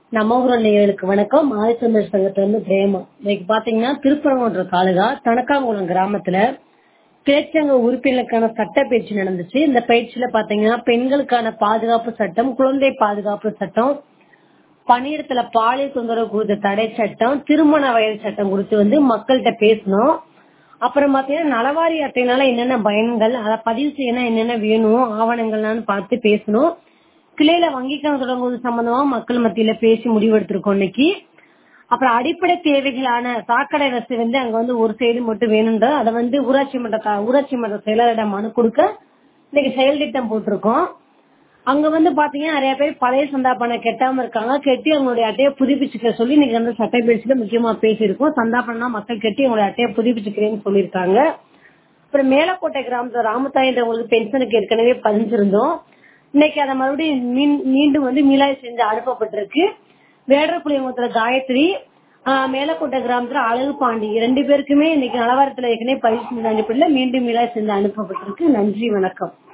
நம்ம ஊர் நேயர்களுக்கு வணக்கம் ஆதித்தமிழ் சங்கத்துல இருந்து பிரேமா இன்னைக்கு பாத்தீங்கன்னா திருப்பரங்குன்ற தாலுகா தனக்காங்குளம் கிராமத்துல பேச்சங்க உறுப்பினருக்கான சட்ட பயிற்சி நடந்துச்சு இந்த பயிற்சியில பாத்தீங்கன்னா பெண்களுக்கான பாதுகாப்பு சட்டம் குழந்தை பாதுகாப்பு சட்டம் பணியிடத்துல பாலியல் தொந்தரவு குறித்த தடை சட்டம் திருமண வயது சட்டம் குறித்து வந்து மக்கள்கிட்ட பேசணும் அப்புறம் பாத்தீங்கன்னா நலவாரி அட்டைனால என்னென்ன பயன்கள் அதை பதிவு செய்யணும் என்னென்ன வேணும் ஆவணங்கள்லான்னு பார்த்து பேசணும் கிளையில வங்கி கணக்கு தொடங்குவது சம்பந்தமா மக்கள் மத்தியில பேசி முடிவெடுத்திருக்கோம் இன்னைக்கு அப்புறம் அடிப்படை தேவைகளான சாக்கடை வசதி வந்து அங்க வந்து ஒரு சைடு மட்டும் வேணும்ன்ற அதை வந்து ஊராட்சி மன்ற த- ஊராட்சி மன்ற செயலரிடம் மனு கொடுக்க இன்னைக்கு செயல் திட்டம் போட்டிருக்கோம் அங்க வந்து பாத்தீங்கன்னா நிறைய பேர் பழைய சந்தா பணம் கெட்டாம இருக்காங்க கெட்டி அவங்களுடைய அட்டையை புதுப்பிச்சுக்க சொல்லி இன்னைக்கு வந்து சட்ட பயிற்சியில முக்கியமா பேசியிருக்கோம் சந்தா பணம்னா மக்கள் கெட்டி அவங்களுடைய அட்டையை புதுப்பிச்சுக்கிறேன்னு சொல்லியிருக்காங்க அப்புறம் மேலக்கோட்டை கிராமத்துல ராமத்தாயின்றவங்களுக்கு பென்ஷனுக்கு ஏற்கனவே பதிஞ்சிருந்தோம் இன்னைக்கு அதை மறுபடியும் மீன்- மீண்டும் வந்து மீளாய் செஞ்சு அனுப்பப்பட்டிருக்கு வேடரப்புளியங்குளத்துல காயத்ரி ஆஹ் மேலக்கோட்டை கிராமத்துல அழகு பாண்டி ரெண்டு பேருக்குமே இன்னைக்கு நலவாரத்துல ஏற்கனவே பயிற்சி அனுப்பல மீண்டும் மீளாய் செஞ்சு அனுப்பப்பட்டிருக்கு நன்றி வணக்கம்